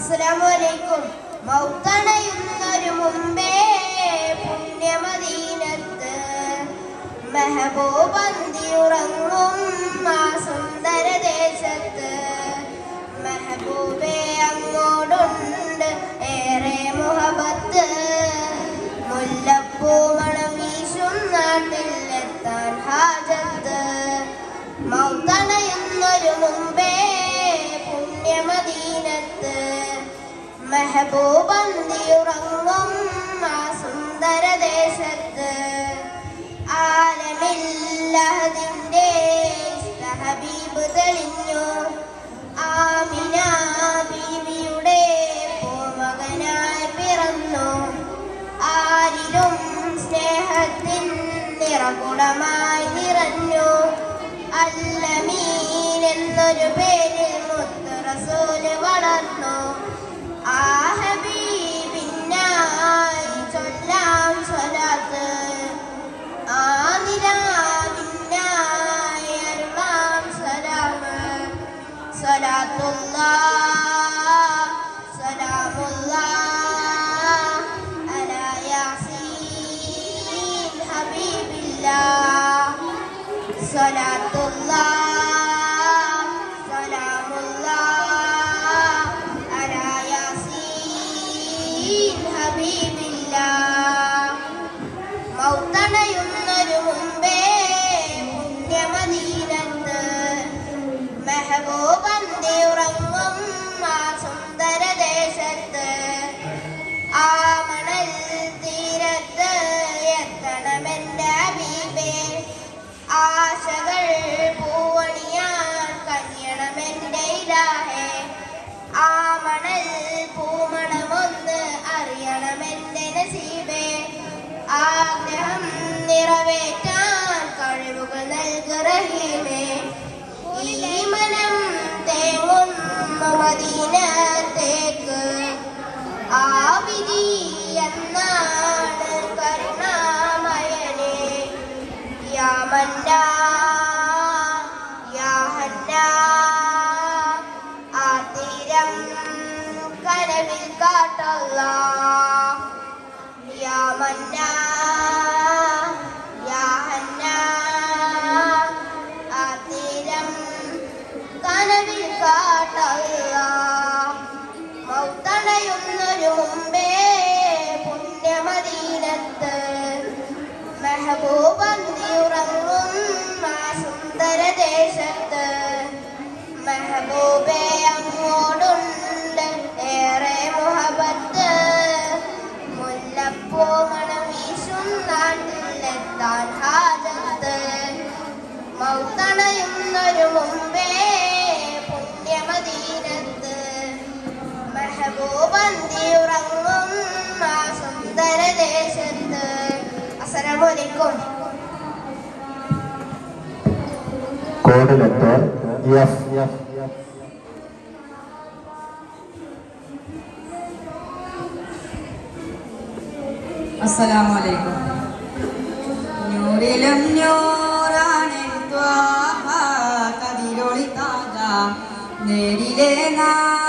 അസ്സലാമലൈക്കും മൗത്തണയുന്നൊരു മുമ്പേ പുണ്യമദീനത്ത് മെഹബൂബന്തി ഉറങ്ങും ആ സുന്ദര ദേശത്ത് മെഹബൂബെ അങ്ങോടുണ്ട് ഏറെ മുഹബത്ത് മുല്ലപ്പൂ മണം വീശും നാട്ടിലെത്താൻ ഹാജത്ത് മൗത്തണയുന്നൊരു മുമ്പേ പുണ്യമദീനത്ത് മെഹബൂബന്തി ഉറങ്ങും ആ സുന്ദര ദേശത്ത് ആലമില്ലഹദിന്റെ ഹബീബ് തെളിഞ്ഞു ആമിന ബീവിയുടെ പൂമകനായി പിറന്നു ആരിലും സ്നേഹത്തിൻ നിറകുടമായി നിറഞ്ഞു അല്ലമീൻ എന്നൊരു പേരിൽ മുത്ത് റസൂല് വളർന്നു ആ ഹബീബിനായി ചൊല്ലാം സ്വലാത്ത് ആ നിലാവിനായി അരുളാം സലാമ് സ്വലാത്തുല്ലാഹ് സലാമുല്ലാഹ് അലാ യാസീൻ ഹബീബില്ലാഹ് സ്വലാത്തുല്ലാഹ് സലാമുല്ലാഹ് അലാ യാസീൻ ഹബീബില്ലാഹ് മൗത്തണയുന്നൊരു മുമ്പേ പുണ്യമദീനത്ത് മെഹബൂബന്തി ഉറങ്ങും ആ സുന്ദര ദേശത്ത് ആ മണൽ തീരത്ത് എത്തണമെന്റെ അബീബേ ആശകൾ പൂവണിയാൻ കനിയണമെന്റെ ഇലാഹേ ആ മണൽ പൂമണമൊന്ന് അറിയണമെന്റെ നസീബേ ആഗ്രഹം നിറവേറ്റാൻ കഴിവുകൾ നൽകുറഹീമേ ഈ മനം തേങ്ങുന്നു മദീനത്തേക്ക് ആ വിധി എന്നാണ് കരുണാമയനെ യാ മന്നാ യാ ഹന്നാ ആ തീരം കനവിൽ കാട്ടല്ലാ യാ മന്നാ യാ ഹന്നാ ആ തീരം കനവിൽ കാട്ടല്ലാ മൗത്തണയുന്നൊരു മുമ്പേ പുണ്യമദീനത്ത് മെഹബൂബന്തി ഉറങ്ങും ആ സുന്ദര ദേശത്ത് മെഹബൂബെ അങ്ങോടുണ്ട് ഏറെ മുഹബത്ത് മുല്ലപ്പൂ മണം വീശും നാട്ടിലെത്താൻ ഹാജത്ത് മൗത്തണയുന്നൊരു മുമ്പേ പുണ്യമദീനത്ത് മെഹബൂബന്തി ഉറങ്ങും ആ സുന്ദര ദേശത്ത് അസ്സലാമലൈക്കും കോഡ് ലെറ്റർ എഫ് അസ്സലാമു അലൈക്കും നൂറിലും നൂറാണ് ത്വാഹ കതിരൊളി താജ നേരിലെ നാ